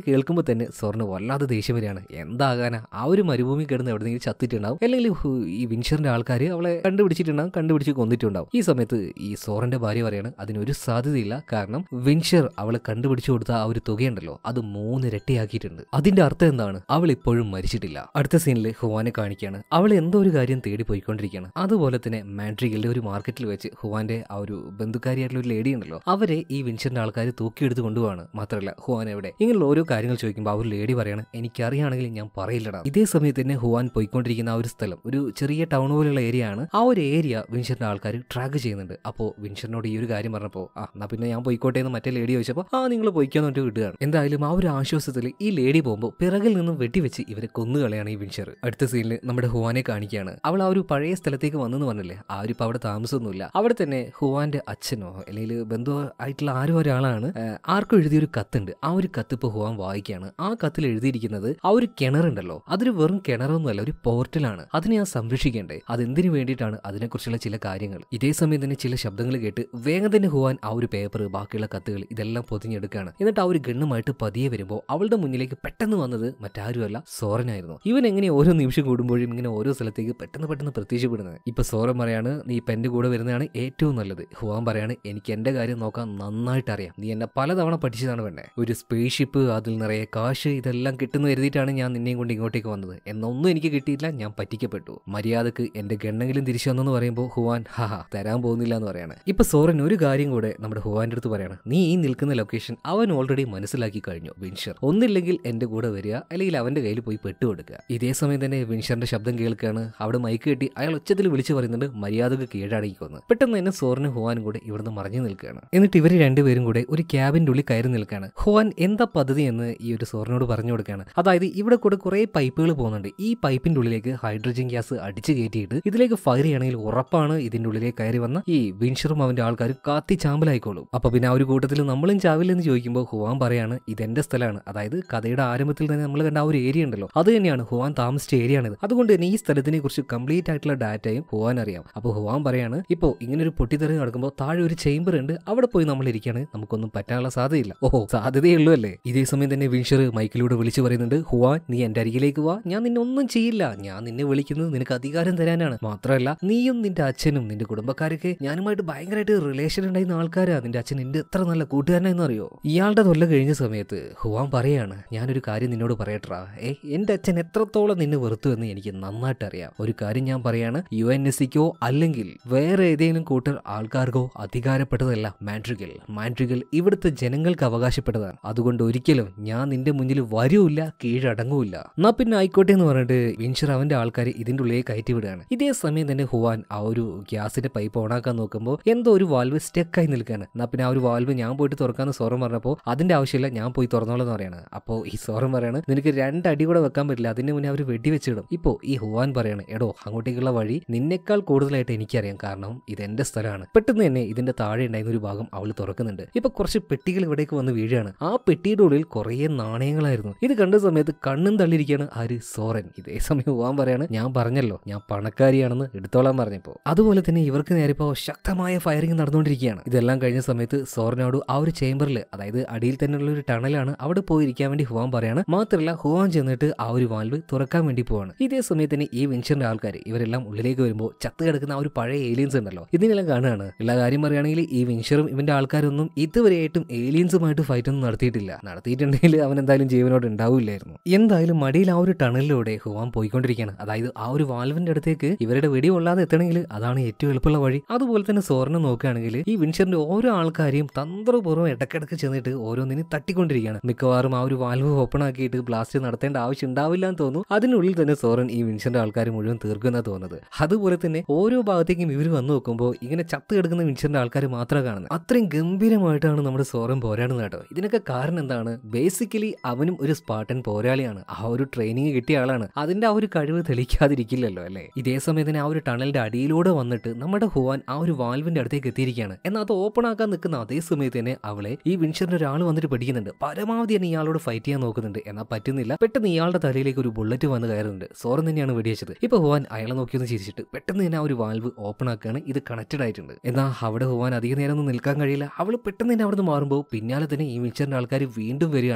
തന്നെ സോറിന് വല്ലാതെ ദേഷ്യം വരികയാണ് എന്താകാനാ ആ ഒരു മരുഭൂമി കിടന്ന് എവിടെയെങ്കിലും ചത്തിട്ടുണ്ടാവും അല്ലെങ്കിൽ ഹു- ഈ വിൻഷറിന്റെ ആൾക്കാർ അവളെ കണ്ടുപിടിച്ചിട്ടുണ്ടാവും കണ്ടുപിടിച്ച് കൊന്നിട്ടുണ്ടാവും ഈ സമയത്ത് ഈ സോറിന്റെ ഭാര്യ പറയാണ് അതിനൊരു സാധ്യതയില്ല കാരണം വിൻഷർ അവളെ കണ്ടുപിടിച്ചു കൊടുത്ത ആ ഒരു തുകയുണ്ടല്ലോ അത് മൂന്നിരട്ടിയാക്കിയിട്ടുണ്ട് അതിന്റെ അർത്ഥം എന്താണ് അവൾ ഇപ്പോഴും മരിച്ചിട്ടില്ല അടുത്ത സീനിൽ ഹുവാനെ കാണിക്കുകയാണ് അവൾ എന്തോ ഒരു കാര്യം തേടി പോയിക്കൊണ്ടിരിക്കുകയാണ് അതുപോലെ തന്നെ മാൻട്രിഗിലെ ഒരു മാർക്കറ്റിൽ വെച്ച് ഹുവാന്റെ ആ ഒരു ബന്ധുക്കാരിയായിട്ടുള്ള ഒരു ലേഡി ഉണ്ടല്ലോ അവരെ ഈ വിൻഷറിന്റെ ആൾക്കാർ തൂക്കിയെടുത്ത് കൊണ്ടുപോവാണ് മാത്രമല്ല ഹുവാൻ എവിടെ ഇങ്ങനെയുള്ള ഓരോ കാര്യങ്ങൾ ചോദിക്കുമ്പോൾ ആ ഒരു ലേഡി പറയാണ് എനിക്കറിയാണെങ്കിൽ ഞാൻ പറയില്ലടാ ഇതേ സമയത്ത് തന്നെ ഹുവാൻ പോയിക്കൊണ്ടിരിക്കുന്ന ആ ഒരു സ്ഥലം ഒരു ചെറിയ ടൗൺ പോലെയുള്ള ഏരിയ ആണ് ആ ഒരു ഏരിയ വിൻഷറിന്റെ ആൾക്കാർ ട്രാക്ക് ചെയ്യുന്നുണ്ട് അപ്പോൾ വിൻഷറിനോട് ഈ ഒരു കാര്യം പറഞ്ഞപ്പോൾ ആ എന്നാ പിന്നെ ഞാൻ പോയിക്കോട്ടെ എന്ന് മറ്റേ ലേഡി ചോദിച്ചപ്പോൾ ആ നിങ്ങൾ പോയിക്കാന്ന് പറഞ്ഞിട്ട് വിടുകയാണ് എന്തായാലും ആ ഒരു ആശ്വാസത്തിൽ ഈ ലേഡി പോകുമ്പോൾ പിറകിൽ നിന്നും വെട്ടിവെച്ച് ഇവരെ കൊന്നുകളയാണ് ഈ വിൻഷർ അടുത്ത സീനിൽ നമ്മുടെ ഹുവാനെ കാണിക്കുകയാണ് അവൾ ആ ഒരു പഴയ സ്ഥലത്തേക്ക് വന്നെന്ന് പറഞ്ഞില്ലേ ആരും ഇപ്പൊ അവിടെ താമസമൊന്നുമില്ല അവിടെ തന്നെ ഹുവാന്റെ അച്ഛനോ അല്ലെങ്കിൽ ബന്ധു ആയിട്ടുള്ള ആരും ഒരാളാണ് ആ, ആർക്കും എഴുതിയൊരു കത്തുണ്ട് ആ ഒരു കത്ത് ഇപ്പോൾ ഹുവാൻ വായിക്കുകയാണ് ആ കത്തിൽ എഴുതിയിരിക്കുന്നത് ആ ഒരു കിണറുണ്ടല്ലോ അതൊരു വെറും കിണറൊന്നുമല്ല ഒരു പോർട്ടലാണ് അതിനെ ഞാൻ സംരക്ഷിക്കേണ്ടേ അതെന്തിനു വേണ്ടിയിട്ടാണ് അതിനെക്കുറിച്ചുള്ള ചില കാര്യങ്ങൾ ഇതേ സമയം തന്നെ ചില ശബ്ദങ്ങൾ കേട്ട് വേഗം തന്നെ ഹുവാൻ ആ ഒരു പേപ്പർ ബാക്കിയുള്ള കത്തുകൾ ഇതെല്ലാം പൊതിഞ്ഞെടുക്കുകയാണ് എന്നിട്ട് ആ ഒരു ഗണ്ണുമായിട്ട് പതിയെ വരുമ്പോൾ അവളുടെ മുന്നിലേക്ക് പെട്ടെന്ന് വന്നത് മറ്റാരുമല്ല സോറനായിരുന്നു ഇവൻ എങ്ങനെ ഓരോ നിമിഷം കൂടുമ്പോഴും ഇങ്ങനെ ഓരോ സ്ഥലത്തേക്ക് പെട്ടെന്ന് പെട്ടെന്ന് പ്രത്യക്ഷപ്പെടുന്നത് ഇപ്പൊ സോറൻ പറയാണ് നീ ഇപ്പൊ എന്റെ കൂടെ വരുന്നതാണ് ഏറ്റവും നല്ലത് ഹുവാൻ പറയാണ് എനിക്ക് എന്റെ കാര്യം നോക്കാൻ നന്നായിട്ട് അറിയാം നീ എന്നെ പലതവണ പഠിച്ചതാണ് വേണ്ടേ ഒരു സ്പേസ് ഷിപ്പ് അതിൽ നിറയെ കാശ് ഇതെല്ലാം കിട്ടുന്ന കരുതിയിട്ടാണ് ഞാൻ നിന്നെയും കൊണ്ട് ഇങ്ങോട്ടേക്ക് വന്നത് എന്നൊന്നും എനിക്ക് കിട്ടിയില്ല ഞാൻ പറ്റിക്കപ്പെട്ടു മര്യാദക്ക് എന്റെ ഗണ്ണെങ്കിലും തിരിച്ചു വന്നെന്ന് പറയുമ്പോൾ ഹുവാൻ ഹാ തരാൻ പോകുന്നില്ല എന്ന് പറയാണ് ഇപ്പൊ സോറൻ ഒരു കാര്യം കൂടെ നമ്മുടെ ഹുവാന്റെ അടുത്ത് പറയാണ് നീ ഈ നിൽക്കുന്ന ലൊക്കേഷൻ അവൻ ഓൾറെഡി മനസ്സിലാക്കി കഴിഞ്ഞു വിൻഷർ ഒന്നില്ലെങ്കിൽ എന്റെ കൂടെ വരിക അല്ലെങ്കിൽ അവന്റെ കയ്യിൽ പോയി പെട്ടുകൊടുക്കുക ഇതേ സമയം തന്നെ വിൻഷറിന്റെ ശബ്ദം കേൾക്കുകയാണ് അവിടെ മൈക്ക് കെട്ടി അയാൾ ഉച്ചത്തിൽ വിളിച്ചു പറയുന്നുണ്ട് മര്യാദക്ക് കീഴടങ്ങിക്കൊന്ന് പെട്ടെന്ന് തന്നെ സോറിനും ഹുവാനും കൂടെ ഇവിടുന്ന് മറിഞ്ഞു നിൽക്കുകയാണ് എന്നിട്ട് ഇവർ രണ്ടുപേരും കൂടെ ഒരു ക്യാബിന്റെ ഉള്ളിൽ കയറി നിൽക്കുകയാണ് ഹുവാൻ എന്താ പദ്ധതി എന്ന് ഈ ഒരു സോറിനോട് പറഞ്ഞു കൊടുക്കുകയാണ് അതായത് ഇവിടെ കൂടെ കുറെ പൈപ്പുകൾ പോകുന്നുണ്ട് ഈ പൈപ്പിന്റെ ഉള്ളിലേക്ക് ഹൈഡ്രജൻ ഗ്യാസ് അടിച്ചു കയറ്റിയിട്ട് ഇതിലേക്ക് ഫയർ ചെയ്യണമെങ്കിൽ ഉറപ്പാണ് ഇതിന്റെ ഉള്ളിലേക്ക് കയറി വന്ന ഈ വിൻഷറും അവന്റെ ആൾക്കാരും കാത്തി ചാമ്പലായിക്കോളും അപ്പൊ പിന്നെ ആ ഒരു കൂട്ടത്തിൽ നമ്മളും ചാവില്ലെന്ന് ചോദിക്കുമ്പോൾ ഹുവാൻ പറയാണ് ഇതെന്റെ സ്ഥലമാണ് അതായത് കഥയുടെ ആരംഭത്തിൽ തന്നെ നമ്മൾ കണ്ട ആ ഒരു ഏരിയ ഉണ്ടല്ലോ അത് തന്നെയാണ് ഹുവാൻ താമസിച്ച ഏരിയ ആണിത് അതുകൊണ്ട് തന്നെ ഈ സ്ഥലത്തിനെ കുറിച്ച് കംപ്ലീറ്റ് ആയിട്ടുള്ള ഡാറ്റയും ഹുവാൻ അറിയാം അപ്പോൾ ഹുവാൻ പറയാണ് ഇപ്പോൾ ഇങ്ങനെ ഒരു പൊട്ടിത്തെറി നടക്കുമ്പോൾ താഴെ ഒരു ചേംബർ ഉണ്ട് അവിടെ പോയി നമ്മൾ ഇരിക്കുകയാണ് നമുക്കൊന്നും പറ്റാനുള്ള സാധ്യതയില്ല ഓഹോ സാധ്യതയുള്ളൂ അല്ലേ ഇതേ സമയം തന്നെ വിൻഷർ മൈക്കിലൂടെ വിളിച്ചു പറയുന്നുണ്ട് ഹുവാൻ നീ എന്റെ അരികിലേക്ക് വാ ഞാൻ നിന്നെ ഒന്നും ചെയ്യില്ല ഞാൻ നിന്നെ വിളിക്കുന്നത് നിനക്ക് അധികാരം തരാനാണ് മാത്രമല്ല നീയും നിന്റെ അച്ഛനും നിന്റെ കുടുംബക്കാരൊക്കെ ഞാനുമായിട്ട് ഭയങ്കരമായിട്ട് റിലേഷൻ ഉണ്ടായിരുന്ന ആൾക്കാരാ നിന്റെ അച്ഛൻ നിന്റെ എത്ര നല്ല കൂട്ടുകാരനായെന്ന് അറിയോ ഇയാളുടെ തൊല്ല കഴിഞ്ഞ സമയത്ത് ഹുവാൻ പറയാണ് ഞാനൊരു കാര്യം നിന്നോട് പറയട്ടാ ഏ എന്റെ അച്ഛൻ എത്രത്തോളം നിന്നെ വെറുത്തു എന്ന് എനിക്ക് നന്നായിട്ട് അറിയാം ഒരു കാര്യം ഞാൻ പറയാണ് യു എൻ എസ് സിക്കോ അല്ലെങ്കിൽ വേറെ ഏതെങ്കിലും കൂട്ടർ ആൾക്കാർക്കോ അധികാരപ്പെട്ടതല്ല മാൻട്രിഗൽ മാൻട്രിഗൽ ഇവിടുത്തെ ജനങ്ങൾക്ക് അവകാശപ്പെട്ടതാണ് അതുകൊണ്ട് ഒരിക്കലും ഞാൻ നിന്റെ മുന്നിൽ വരൂല്ല കീഴടങ്ങൂല്ല എന്നാ പിന്നെ ആയിക്കോട്ടെ എന്ന് പറഞ്ഞിട്ട് വിൻഷർ അവന്റെ ആൾക്കാർ ഇതിന്റെ ഉള്ളിലേക്ക് കയറ്റി വിടുകയാണ് ഇതേ സമയം തന്നെ ഹുവാൻ ആ ഒരു ഗ്യാസിന്റെ പൈപ്പ് ഓണാക്കാൻ നോക്കുമ്പോൾ എന്തോ ഒരു വാൽവ് സ്റ്റെക്കായി നിൽക്കുകയാണ് എന്നാ പിന്നെ ആ ഒരു വാൽവ് ഞാൻ പോയിട്ട് തുറക്കാന്ന് സോറം പറഞ്ഞപ്പോൾ അതിന്റെ ആവശ്യമില്ല ഞാൻ പോയി തുറന്നോളാം എന്ന് പറയാണ് അപ്പോൾ ഈ സോറം പറയാണ് നിനക്ക് രണ്ട് അടി കൂടെ വെക്കാൻ പറ്റില്ല അതിന് മുന്നേ അവർ വെടിവെച്ചിടും ഇപ്പോൾ ഈ ഹുവാൻ പറയാണ് എടോ അങ്ങോട്ടേക്കുള്ള വഴി നിന്നേക്കാൾ കൂടുതലായിട്ട് എനിക്കറിയാം കാരണം ഇത് എന്റെ സ്ഥലമാണ് പെട്ടെന്ന് തന്നെ ഇതിന്റെ താഴെ ഉണ്ടായിരുന്ന ഒരു ഭാഗം അവൾ തുറക്കുന്നുണ്ട് ഇപ്പൊ കുറച്ച് പെട്ടികൾ ഇവിടേക്ക് വന്ന് വീഴുകയാണ് ആ പെട്ടിയുടെ ഉള്ളിൽ കുറേ നാണയങ്ങളായിരുന്നു ഇത് കണ്ട സമയത്ത് കണ്ണും തള്ളിയിരിക്കുകയാണ് ആര് സോറൻ ഇതേ സമയം ഹുവാൻ പറയാണ് ഞാൻ പറഞ്ഞല്ലോ ഞാൻ പണക്കാരിയാണെന്ന് എടുത്തോളാൻ പറഞ്ഞപ്പോ അതുപോലെ തന്നെ ഇവർക്ക് നേരെ ഇപ്പോൾ ശക്തമായ ഫയറിംഗ് നടന്നുകൊണ്ടിരിക്കുകയാണ് ഇതെല്ലാം കഴിഞ്ഞ സമയത്ത് സോറനോട് ആ ഒരു ചേംബറിൽ അതായത് അടിയിൽ തന്നെയുള്ള ഒരു ടണലാണ് അവിടെ പോയിരിക്കാൻ വേണ്ടി ഹുവാൻ പറയാണ് മാത്രമല്ല ഹുവാൻ ചെന്നിട്ട് ആ ഒരു വാൽവ് തുറക്കാൻ വേണ്ടി പോവാണ് ഇതേ സമയത്ത് തന്നെ ഈ വെഞ്ചറിന്റെ ആൾക്കാർ ഇവരെല്ലാം ഉള്ളിലേക്ക് വരുമ്പോൾ ചത്ത് കിടക്കുന്ന ആ ഒരു പഴയ ഏലിയൻസ് ഉണ്ടല്ലോ ഇതിനെല്ലാം കാണുകയാണ് ഉള്ള കാര്യം പറയുകയാണെങ്കിൽ ഈ വിൻഷറും ഇവന്റെ ആൾക്കാരൊന്നും ഇതുവരെയായിട്ടും ഏലിയൻസുമായിട്ട് ഫൈറ്റ് ഒന്നും നടത്തിയിട്ടില്ല നടത്തിയിട്ടുണ്ടെങ്കിൽ അവൻ എന്തായാലും ജീവനോട് ഉണ്ടാവില്ലായിരുന്നു എന്തായാലും മടിയിൽ ആ ഒരു ടണലിലൂടെ ഹുവാൻ പോയിക്കൊണ്ടിരിക്കുകയാണ് അതായത് ആ ഒരു വാൽവിന്റെ അടുത്തേക്ക് ഇവരുടെ വെടി കൊള്ളാതെ എത്തണമെങ്കിൽ അതാണ് ഏറ്റവും എളുപ്പമുള്ള വഴി അതുപോലെ തന്നെ സോറിനെ നോക്കുകയാണെങ്കിൽ ഈ വിൻഷറിന്റെ ഓരോ ആൾക്കാരെയും തന്ത്രപൂർവ്വം ഇടക്കിടക്ക് ചെന്നിട്ട് ഓരോന്നിനും തട്ടിക്കൊണ്ടിരിക്കുകയാണ് മിക്കവാറും ആ ഒരു വാൽവ് ഓപ്പൺ ആക്കിയിട്ട് ബ്ലാസ്റ്റ് നടത്തേണ്ട ആവശ്യം ഉണ്ടാവില്ല എന്ന് തോന്നുന്നു അതിനുള്ളിൽ തന്നെ സോറൻ ഈ വിൻഷന്റെ ആൾക്കാർ മുഴുവൻ തീർക്കുന്ന തോന്നുന്നത് അതുപോലെ തന്നെ ഓരോ ഭാഗത്തേക്കും ഇവർ വന്നു നോക്കുമ്പോൾ ഇങ്ങനെ ചത്ത് കിടക്കുന്ന വിൻഷന്റെ ആൾക്കാർ മാത്രമേ കാണുന്നത് അത്രയും ഗംഭീരമായിട്ടാണ് നമ്മുടെ സോറൻ പോരാടുന്നത് കേട്ടോ ഇതിനൊക്കെ കാരണം എന്താണ് ബേസിക്കലി അവനും ഒരു സ്പാർട്ടൻ പോരാളിയാണ് ആ ഒരു ട്രെയിനിങ് കിട്ടിയ ആളാണ് അതിന്റെ ആ ഒരു കഴിവ് തെളിയിക്കാതിരിക്കില്ലല്ലോ അല്ലേ ഇതേ സമയത്തിന് ആ ഒരു ടണലിന്റെ അടിയിലൂടെ വന്നിട്ട് നമ്മുടെ ഹുവാൻ ആ ഒരു വാൽവിന്റെ അടുത്തേക്ക് എത്തിയിരിക്കുകയാണ് എന്നാൽ അത് ഓപ്പൺ ആക്കാൻ നിൽക്കുന്ന അതേ സമയത്ത് തന്നെ അവളെ ഈ വിൻഷറിന്റെ ഒരാൾ വന്നിട്ട് പിടിക്കുന്നുണ്ട് പരമാവധി തന്നെ ഇയാളോട് ഫൈറ്റ് ചെയ്യാൻ നോക്കുന്നുണ്ട് എന്നാൽ പറ്റുന്നില്ല പെട്ടെന്ന് ഇയാളുടെ തലയിലേക്ക് ഒരു ബുള്ളറ്റ് വന്ന് കയറുന്നുണ്ട് സോറൻ തന്നെയാണ് വെടിവെച്ചത് ഇപ്പൊ ഹുവാൻ അയാളെ നോക്കിയൊന്ന് ചിരിച്ചിട്ട് പെട്ടെന്ന് തന്നെ ആ ഒരു വാൽവ് ഓപ്പൺ ആക്കുകയാണ് ഇത് കണക്റ്റഡ് ആയിട്ടുണ്ട് എന്നാൽ അവിടെ ഹുവാൻ അധിക നേരം ഒന്നും നിൽക്കാൻ കഴിയില്ല അവൾ പെട്ടെന്ന് തന്നെ അവിടെ നിന്ന് മാറുമ്പോൾ പിന്നാലെ തന്നെ ഈ വിൻഷറിന്റെ ആൾക്കാർ വീണ്ടും വരികയാണ് ഇപ്പൊ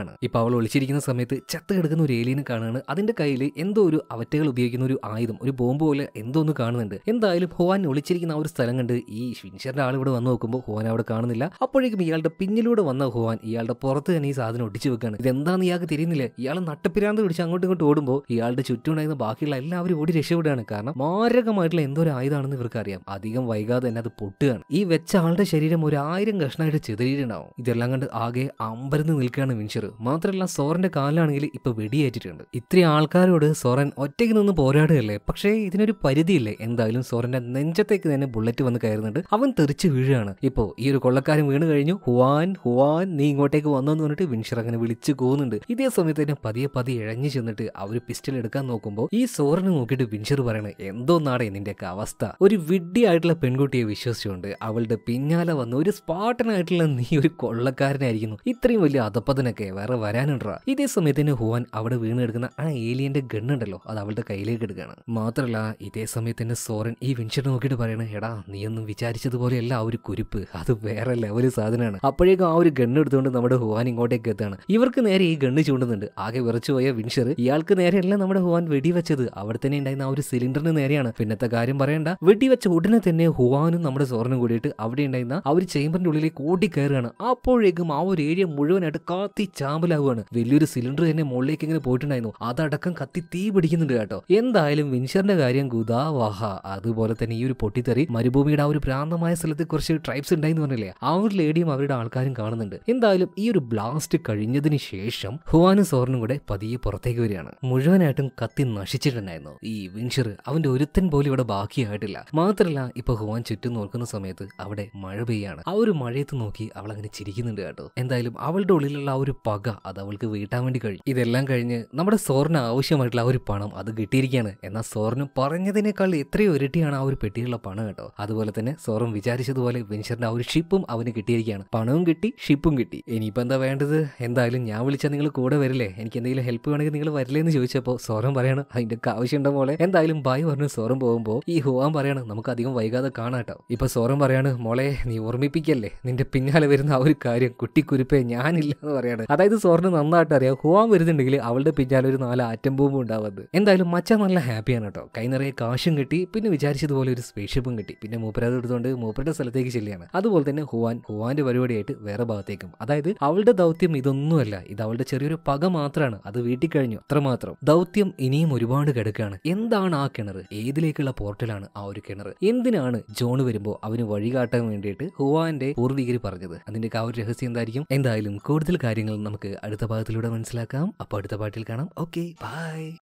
അവൾ ഒളിച്ചിരിക്കുന്ന സമയത്ത് ചത്ത് കിടക്കുന്ന ഒരു ഏലിയനെ കാണുകയാണ് അതിന്റെ കയ്യിൽ എന്തോ ഒരു അവറ്റകൾ ഉപയോഗിക്കുന്ന ഒരു ആയുധം ഒരു ബോംബ് പോലെ എന്തോ ഒന്ന് കാണുന്നുണ്ട് എന്തായാലും ഹുവാൻ ഒളിച്ചിരിക്കുന്ന ആ ഒരു സ്ഥലം കണ്ട് ഈ ഫിൻഷറിന്റെ ആൾ ഇവിടെ വന്ന് നോക്കുമ്പോൾ ഹുവാൻ അവിടെ കാണുന്നില്ല അപ്പോഴേക്കും ഇയാളുടെ പിന്നിലൂടെ വന്ന ഹുവാൻ ഇയാളുടെ പുറത്ത് തന്നെ ഈ സാധനം ഒട്ടിച്ചു വെക്കാണ് ഇതെന്താന്ന് ഇയാൾക്ക് തിരിയുന്നില്ല ഇയാൾ നട്ടപ്പിരാന്ത് പിടിച്ച് അങ്ങോട്ടും ഇങ്ങോട്ട് ഓടുമ്പോൾ ഇയാളുടെ ചുറ്റുമുണ്ടായിരുന്ന ബാക്കിയുള്ള എല്ലാവരും ഓടി രക്ഷപ്പെടുകയാണ് കാരണം മാരകമായിട്ടുള്ള എന്തോ ഒരു ആയുധമാണെന്ന് ഇവർക്ക് അറിയാം അധികം വൈകാതെ തന്നെ അത് പൊട്ടുകയാണ് ഈ വെച്ച ആളുടെ ശരീരം ഒരു ആയിരം കഷ്ണമായിട്ട് ചെതറിയിട്ടുണ്ടാവും ഇതെല്ലാം കണ്ട് ആകെ അമ്പരന്ന് നിൽക്കുകയാണ് വിൻഷർ മാത്രമല്ല സോറന്റെ കാലിലാണെങ്കിൽ ഇപ്പൊ വെടിയേറ്റിട്ടുണ്ട് ഇത്രയും ആൾക്കാരോട് സോറൻ ഒറ്റയ്ക്ക് നിന്ന് പോരാടുകയല്ലേ പക്ഷേ ഇതിനൊരു പരിധിയില്ലേ എന്തായാലും സോറന്റെ നെഞ്ചത്തേക്ക് തന്നെ ബുള്ളറ്റ് വന്ന് കയറുന്നുണ്ട് അവൻ തെറിച്ച് വീഴുകയാണ് ഇപ്പോ ഈ ഒരു കൊള്ളക്കാരൻ വീണ് കഴിഞ്ഞു ഹുവാൻ ഹുവാൻ നീ ഇങ്ങോട്ടേക്ക് വന്നെന്ന് പറഞ്ഞിട്ട് വിൻഷർ അങ്ങനെ വിളിച്ചു പോകുന്നുണ്ട് ഇതേ സമയത്ത് തന്നെ പതിയെ പതിയെ ഇഴഞ്ഞു ചെന്നിട്ട് അവർ പിസ്റ്റൽ എടുക്കാൻ നോക്കുമ്പോൾ ഈ സോറിനെ നോക്കിയിട്ട് വിൻഷർ പറയണ എന്തോ നാടേ നിന്റെയൊക്കെ അവസ്ഥ ഒരു വിഡ്ഢിയായിട്ടുള്ള പെൺകുട്ടിയെ വിശ്വസിച്ചുകൊണ്ട് അവളുടെ പിന്നാലെ വന്ന് ഒരു സ്പാട്ടനായിട്ടുള്ള നീ ഒരു കൊള്ളക്കാരനായിരിക്കുന്നു ഇത്രയും വലിയ അധപ്പതനൊക്കെ വേറെ വരാനുണ്ടാ ഇതേ സമയത്ത് തന്നെ ഹുവാൻ അവിടെ വീണ് എടുക്കുന്ന ആ ഏലിയന്റെ ഗണ്ണുണ്ടല്ലോ അത് അവളുടെ കയ്യിലേക്ക് എടുക്കുകയാണ് മാത്രമല്ല ഇതേ സമയത്ത് തന്നെ സോറൻ ഈ വിൻഷർ നോക്കിയിട്ട് പറയണ എടാ നീ ഒന്നും വിചാരിച്ചതുപോലെയല്ല ആ ഒരു കുരിപ്പ് അത് വേറെ ലെവല് സാധനമാണ് അപ്പോഴേക്കും ആ ഒരു ഗണ്ണ് എടുത്തുകൊണ്ട് നമ്മുടെ ഹുവാൻ ഇങ്ങോട്ടേക്ക് എത്താണ് ഇവർക്ക് നേരെ ഈ ഗണ്ണ് ചൂണ്ടുന്നുണ്ട് ആകെ വിറച്ചു പോയ വിൻഷർ ഇയാൾക്ക് നേരെയല്ല നമ്മുടെ ഹുവാൻ വെടിവെച്ചത് അവിടെ തന്നെ ഉണ്ടായിരുന്ന ആ ഒരു സിലിണ്ടറിന് നേരെയാണ് പിന്നത്തെ കാര്യം പറയണ്ട വെടിവെച്ച ഉടനെ തന്നെ ഹുവാനും നമ്മുടെ സോറിനും കൂടിയിട്ട് അവിടെ ഉണ്ടായിരുന്ന ആ ഒരു ചേമ്പറിന്റെ ഉള്ളിലേക്ക് ഓടി കയറുകയാണ് അപ്പോഴേക്കും ആ ഒരു ഏരിയ മുഴുവനായിട്ട് കത്തി ചാമ്പലാവുകയാണ് വലിയൊരു സിലിണ്ടർ തന്നെ മുകളിലേക്ക് ഇങ്ങനെ പോയിട്ടുണ്ടായിരുന്നു അതടക്കം കത്തി തീ പിടിക്കുന്നുണ്ട് കേട്ടോ എന്തായാലും വിൻഷറിന്റെ കാര്യം ഗുദാ വാഹ അതുപോലെ തന്നെ ഈ ഒരു പൊട്ടിത്തെറി മരുഭൂമിയുടെ ആ ഒരു പ്രാന്തമായ സ്ഥലത്ത് കുറച്ച് ട്രൈബ്സ് ഉണ്ടായിന്ന് പറഞ്ഞില്ലേ ആ ഒരു ലേഡിയും അവരുടെ ആൾക്കാരും കാണുന്നുണ്ട് എന്തായാലും ഈ ഒരു ബ്ലാസ്റ്റ് കഴിഞ്ഞതിന് ശേഷം ഹുവാനും സോറിനും കൂടെ പതിയെ പുറത്തേക്ക് വരികയാണ് മുഴുവനായിട്ടും കത്തി നശിച്ചിട്ടുണ്ടായിരുന്നു ഈ വിൻഷർ അവന്റെ ഒരുത്തൻ പോലും ഇവിടെ ബാക്കിയായിട്ടില്ല മാത്രമല്ല ഇപ്പൊ ഹുവാൻ ചുറ്റും നോക്കുന്ന സമയത്ത് അവിടെ മഴ പെയ്യാണ് ആ ഒരു മഴയത്ത് നോക്കി അവൾ അങ്ങനെ ചിരിക്കുന്നുണ്ട് കേട്ടോ എന്തായാലും അവളുടെ ഉള്ളിലുള്ള ആ ഒരു പക അത് അവൾക്ക് വീട്ടാൻ വേണ്ടി കഴിയും ഇതെല്ലാം കഴിഞ്ഞ് നമ്മുടെ സോറിന് ആവശ്യമായിട്ടുള്ള ആ ഒരു പണം അത് കിട്ടിയിരിക്കുകയാണ് എന്നാൽ സോറിന് പറഞ്ഞതിനേക്കാൾ എത്രയോ ഇരട്ടിയാണ് ആ ഒരു പെട്ടിയുള്ള പണം കേട്ടോ അതുപോലെ തന്നെ സോറും വിചാരിച്ചതുപോലെ വെഞ്ചറിന്റെ ആ ഒരു ഷിപ്പും അവന് കിട്ടിയിരിക്കുകയാണ് പണവും കിട്ടി ഷിപ്പും കിട്ടി ഇനിയിപ്പോ എന്താ വേണ്ടത് എന്തായാലും ഞാൻ വിളിച്ചാൽ നിങ്ങൾ കൂടെ വരില്ലേ എനിക്ക് എന്തെങ്കിലും ഹെൽപ്പ് വേണമെങ്കിൽ നിങ്ങൾ വരില്ലേ എന്ന് ചോദിച്ചപ്പോൾ സോറം പറയാണ് അതിന്റെ ഒക്കെ ആവശ്യമുണ്ടോ മോളെ എന്തായാലും ബായ് പറഞ്ഞു സോറം പോകുമ്പോൾ ഈ ഹുവാൻ പറയാണ് നമുക്ക് അധികം വൈകാതെ കാണാട്ടോ ഇപ്പൊ സോറം പറയാണ് മോളെ നീ ഓർമ്മിപ്പിക്കല്ലേ നിന്റെ പിന്നാലെ വരുന്ന ആ ഒരു കാര്യം കുട്ടിക്കുരുപ്പേ ഞാനില്ല എന്ന് പറയാണ് അതായത് സോറിന് നന്നായിട്ട് അറിയാം ഹുവാൻ വരുന്നുണ്ടെങ്കിൽ അവളുടെ പിന്നാലെ ഒരു നാല് ആറ്റം ബോംബും ഉണ്ടാവുന്നത് എന്തായാലും മച്ച നല്ല ഹാപ്പിയാണ് കേട്ടോ കൈ നിറയെ കാശും കിട്ടി പിന്നെ വിചാരിച്ചതുപോലെ ഒരു സ്പേസ്ഷിപ്പും കിട്ടി പിന്നെ മൂപ്പരത് എടുത്തുകൊണ്ട് മൂപ്പരുടെ സ്ഥലത്തേക്ക് ചെല്ലുകയാണ് അതുപോലെ തന്നെ ഹുവാൻ ഹുവാന്റെ പരിപാടിയായിട്ട് വേറെ ഭാഗത്തേക്കും അതായത് അവളുടെ ദൗത്യം ഇതൊന്നുമല്ല ഇത് അവളുടെ ചെറിയൊരു പക മാത്രമാണ് അത് വീട്ടിൽ കഴിഞ്ഞു അത്രമാത്രം ദൗത്യം ഇനിയും ഒരുപാട് കിടക്കുകയാണ് എന്താണ് ആ കിണർ ഏതിലേക്കുള്ള പോർട്ടലാണ് ആ ഒരു കിണർ എന്തിനാണ് ജോൺ വരുമ്പോൾ അവന് വഴികാട്ടാൻ വേണ്ടിയിട്ട് ഹുവാന്റെ പൂർവികർ പറഞ്ഞത് അതിന്റെ ആ ഒരു രഹസ്യം എന്തായിരിക്കും എന്തായാലും കൂടുതൽ കാര്യങ്ങൾ നമുക്ക് അടുത്ത ഭാഗത്തിലൂടെ മനസ്സിലാക്കാം അപ്പോൾ അടുത്ത പാട്ടിൽ കാണാം ഓക്കെ ബൈ